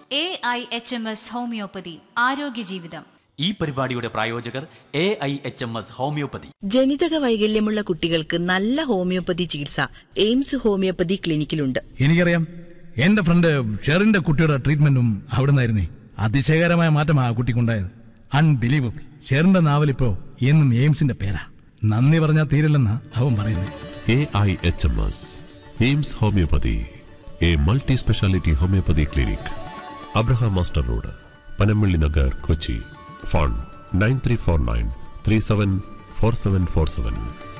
A I H M S homoeopathy ആരോഗ്യ ജീവിതം ഈ പരിപാടിയുടെ പ്രായോജകർ A I H M S homoeopathy ജനിതക വൈകല്യമുള്ള കുട്ടികൾക്ക് നല്ല ഹോമിയോപ്പതി ചികിത്സ എയിംസ് ഹോമിയോപ്പതി ക്ലിനിക്കിലുണ്ട് എനിക്കറിയാം എന്റെ ഫ്രണ്ട് ഷെറിന്റെ കുട്ടിയുടെ ട്രീറ്റ്മെന്റും അവിടുന്നായിരുന്നേ അതിശയകരമായ മാറ്റമാ ആ കുട്ടിക്കുണ്ടായത് അൺബിലീവബിൾ ഷെറിന്റെ നാവലിപ്പോ എന്നും എയിംസിന്റെ പേരാ നന്ദി പറഞ്ഞാൽ തീരില്ലെന്നാ അവൻ പറയുന്നേ A I H M S Aims homoeopathy a multi speciality homoeopathy clinic Abraham master road Panampilly Nagar Kochi phone nine three four nine three seven four seven four seven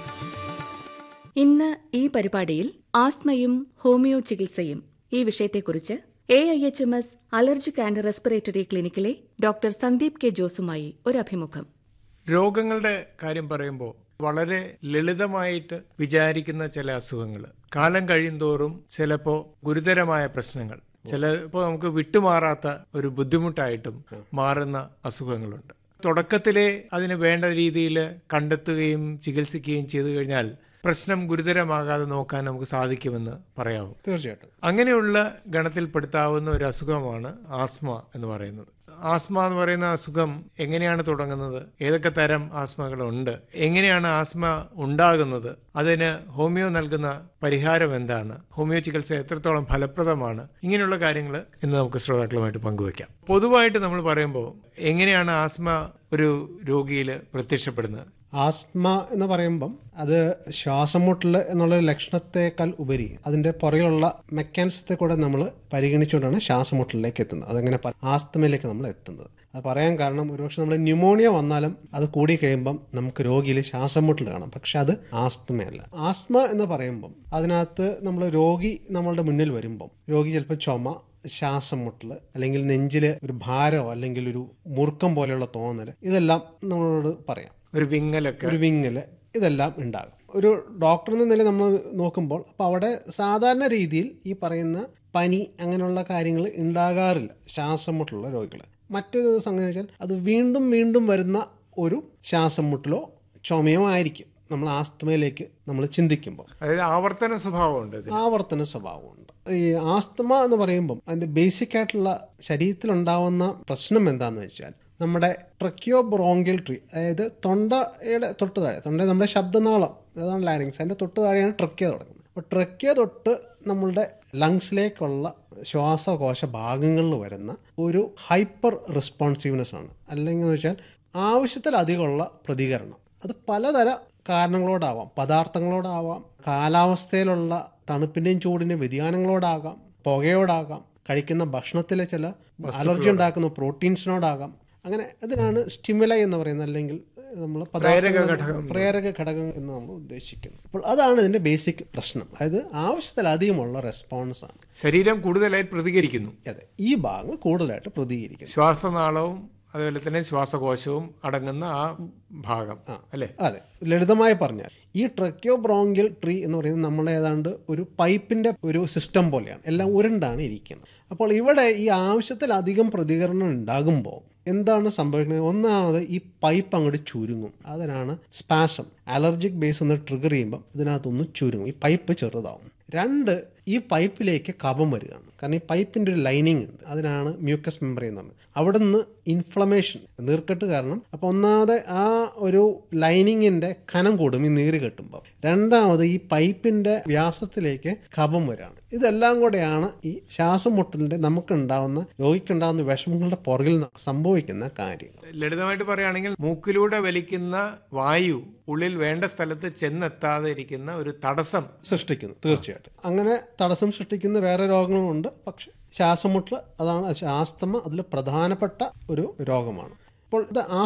ഇന്ന് ഈ പരിപാടിയിൽ ആസ്മയും ഹോമിയോ ചികിത്സയും ഈ വിഷയത്തെക്കുറിച്ച് A I H M S allergic and respiratory ക്ലിനിക്കിലെ doctor Sandeep K ജോസുമായി ഒരു അഭിമുഖം രോഗങ്ങളുടെ കാര്യം പറയുമ്പോൾ വളരെ ലളിതമായിട്ട് വിചാരിക്കുന്ന ചില അസുഖങ്ങൾ കാലം കഴിയുന്തോറും ചിലപ്പോൾ ഗുരുതരമായ പ്രശ്നങ്ങൾ ചിലപ്പോൾ നമുക്ക് വിട്ടുമാറാത്ത ഒരു ബുദ്ധിമുട്ടായിട്ടും മാറുന്ന അസുഖങ്ങളുണ്ട് തുടക്കത്തിലെ അതിന് വേണ്ട രീതിയിൽ കണ്ടെത്തുകയും ചികിത്സിക്കുകയും ചെയ്തു കഴിഞ്ഞാൽ പ്രശ്നം ഗുരുതരമാകാതെ നോക്കാൻ നമുക്ക് സാധിക്കുമെന്ന് പറയാവും തീർച്ചയായിട്ടും അങ്ങനെയുള്ള ഗണത്തിൽപ്പെടുത്താവുന്ന ഒരു അസുഖമാണ് ആസ്മ എന്ന് പറയുന്നത് ആസ്മ എന്ന് പറയുന്ന അസുഖം എങ്ങനെയാണ് തുടങ്ങുന്നത് ഏതൊക്കെ തരം ആസ്മകളുണ്ട് എങ്ങനെയാണ് ആസ്മ ഉണ്ടാകുന്നത് അതിന് ഹോമിയോ നൽകുന്ന പരിഹാരം എന്താണ് ഹോമിയോ ചികിത്സ എത്രത്തോളം ഫലപ്രദമാണ് ഇങ്ങനെയുള്ള കാര്യങ്ങൾ ഇന്ന് നമുക്ക് ശ്രോതാക്കളുമായിട്ട് പങ്കുവയ്ക്കാം പൊതുവായിട്ട് നമ്മൾ പറയുമ്പോൾ എങ്ങനെയാണ് ആസ്മ ഒരു രോഗിയിൽ പ്രത്യക്ഷപ്പെടുന്നത് ആസ്മ എന്ന് പറയുമ്പം അത് ശ്വാസം മുട്ടൽ എന്നുള്ള ലക്ഷണത്തെക്കാൾ ഉപരി അതിന്റെ പുറകിലുള്ള മെക്കാനിസത്തെ കൂടെ നമ്മൾ പരിഗണിച്ചുകൊണ്ടാണ് ശ്വാസം മുട്ടലിലേക്ക് എത്തുന്നത് അതങ്ങനെ പ- ആസ്തമയിലേക്ക് നമ്മൾ എത്തുന്നത് അത് പറയാൻ കാരണം ഒരുപക്ഷെ നമ്മൾ ന്യൂമോണിയ വന്നാലും അത് കൂടി കഴിയുമ്പം നമുക്ക് രോഗിയിൽ ശ്വാസം മുട്ടൽ കാണാം പക്ഷെ അത് ആസ്തമയല്ല ആസ്മ എന്ന് പറയുമ്പം അതിനകത്ത് നമ്മൾ രോഗി നമ്മളുടെ മുന്നിൽ വരുമ്പം രോഗി ചിലപ്പോൾ ചുമ ശ്വാസം മുട്ടൽ അല്ലെങ്കിൽ നെഞ്ചിൽ ഒരു ഭാരമോ അല്ലെങ്കിൽ ഒരു മുറുക്കം പോലെയുള്ള തോന്നൽ ഇതെല്ലാം നമ്മളോട് പറയാം ഒരു വിങ്ങലൊക്കെ ഒരു വിങ്ങല് ഇതെല്ലാം ഉണ്ടാകും ഒരു ഡോക്ടർ എന്ന നിലയിൽ നമ്മൾ നോക്കുമ്പോൾ അപ്പോൾ അവിടെ സാധാരണ രീതിയിൽ ഈ പറയുന്ന പനി അങ്ങനെയുള്ള കാര്യങ്ങൾ ഉണ്ടാകാറില്ല ശ്വാസം മുട്ടലുള്ള രോഗികൾ മറ്റൊരു സംഗതി വെച്ചാൽ അത് വീണ്ടും വീണ്ടും വരുന്ന ഒരു ശ്വാസം മുട്ടലോ ചുമയോ ആയിരിക്കും നമ്മൾ ആസ്തമയിലേക്ക് നമ്മൾ ചിന്തിക്കുമ്പോൾ അതായത് ആവർത്തന സ്വഭാവമുണ്ട് ഇതിന് ആവർത്തന സ്വഭാവമുണ്ട് ഈ ആസ്തമ എന്ന് പറയുമ്പം അതിന്റെ ബേസിക് ആയിട്ടുള്ള ശരീരത്തിലുണ്ടാവുന്ന പ്രശ്നം എന്താണെന്ന് വെച്ചാൽ നമ്മുടെ ട്രക്കിയോ ബ്രോങ്കിൽ ട്രീ അതായത് തൊണ്ടയുടെ തൊട്ട് താഴെ തൊണ്ട നമ്മുടെ ശബ്ദനാളം അതാണ് ലാരിങ്സ് അതിന്റെ തൊട്ട് താഴെയാണ് ട്രക്കിയ തുടങ്ങുന്നത് അപ്പോൾ ട്രക്കിയ തൊട്ട് നമ്മളുടെ ലങ്സിലേക്കുള്ള ശ്വാസകോശ ഭാഗങ്ങളിൽ വരുന്ന ഒരു ഹൈപ്പർ റെസ്പോൺസീവ്നെസ് ആണ് അല്ലെങ്കിൽ എന്ന് വെച്ചാൽ ആവശ്യത്തിലധികമുള്ള പ്രതികരണം അത് പലതര കാരണങ്ങളോടാവാം പദാർത്ഥങ്ങളോടാവാം കാലാവസ്ഥയിലുള്ള തണുപ്പിൻ്റെയും ചൂടിൻ്റെയും വ്യതിയാനങ്ങളോടാകാം പുകയോടാകാം കഴിക്കുന്ന ഭക്ഷണത്തിലെ ചില അലർജി ഉണ്ടാക്കുന്ന പ്രോട്ടീൻസിനോടാകാം അങ്ങനെ അതിനാണ് സ്റ്റിമുലൈ എന്ന് പറയുന്നത് അല്ലെങ്കിൽ നമ്മൾ പ്രേരക ഘടകം. പ്രേരക ഘടകം എന്ന് നമ്മൾ ഉദ്ദേശിക്കുന്നത് അപ്പോൾ അതാണ് ഇതിന്റെ ബേസിക് പ്രശ്നം അതായത് ആവശ്യത്തിലധികമുള്ള റെസ്പോൺസ് ആണ് ശരീരം കൂടുതലായി പ്രതികരിക്കുന്നു അതെ ഈ ഭാഗം കൂടുതലായിട്ട് പ്രതികരിക്കുന്നത് ശ്വാസനാളവും അതുപോലെ തന്നെ ശ്വാസകോശവും അടങ്ങുന്ന ആ ഭാഗം അല്ലെ അതെ ലളിതമായി പറഞ്ഞാൽ ഈ ട്രക്കിയോ ബ്രോങ്കിൽ ട്രീ എന്ന് പറയുന്നത് നമ്മൾ ഏതാണ്ട് ഒരു പൈപ്പിന്റെ ഒരു സിസ്റ്റം പോലെയാണ് എല്ലാം ഉരുണ്ടാണ് ഇരിക്കുന്നത് അപ്പോൾ ഇവിടെ ഈ ആവശ്യത്തിലധികം പ്രതികരണം ഉണ്ടാകുമ്പോൾ എന്താണ് സംഭവിക്കുന്നത് ഒന്നാമത് ഈ പൈപ്പ് അങ്ങോട്ട് ചുരുങ്ങും അതിനാണ് സ്പാസം അലർജിക് ബേസ് ഒന്ന് ട്രിഗർ ചെയ്യുമ്പോൾ ഇതിനകത്തൊന്ന് ചുരുങ്ങും ഈ പൈപ്പ് ചെറുതാവും രണ്ട് ഈ പൈപ്പിലേക്ക് കഫം വരികയാണ് കാരണം ഈ പൈപ്പിൻ്റെ ഒരു ലൈനിങ് ഉണ്ട് അതിനാണ് മ്യൂക്കസ് മെമ്പറി എന്ന് പറയുന്നത് അവിടെ നിന്ന് ഇൻഫ്ലമേഷൻ നീർക്കെട്ട് കാരണം അപ്പോൾ ഒന്നാമത് ആ ഒരു ലൈനിങ്ങിൻ്റെ കനം കൂടും ഈ നീര് കെട്ടുമ്പോൾ രണ്ടാമത് ഈ പൈപ്പിൻ്റെ വ്യാസത്തിലേക്ക് കഫം വരികയാണ് ഇതെല്ലാം കൂടെയാണ് ഈ ശ്വാസം മുട്ടലിൻ്റെ നമുക്കുണ്ടാവുന്ന രോഗിക്കുണ്ടാവുന്ന വിഷമങ്ങളുടെ പുറകിൽ ന- സംഭവിക്കുന്ന കാര്യങ്ങൾ ലളിതമായിട്ട് പറയുകയാണെങ്കിൽ മൂക്കിലൂടെ വലിക്കുന്ന വായു ഉള്ളിൽ വേണ്ട സ്ഥലത്ത് ചെന്നെത്താതെ ഇരിക്കുന്ന ഒരു തടസ്സം സൃഷ്ടിക്കുന്നു തീർച്ചയായിട്ടും അങ്ങനെ തടസ്സം സൃഷ്ടിക്കുന്ന വേറെ രോഗങ്ങളുമുണ്ട് പക്ഷെ ശ്വാസമുട്ടൽ അതാണ് ആസ്തമ അതിൽ പ്രധാനപ്പെട്ട ഒരു രോഗമാണ് അപ്പോൾ ഇത്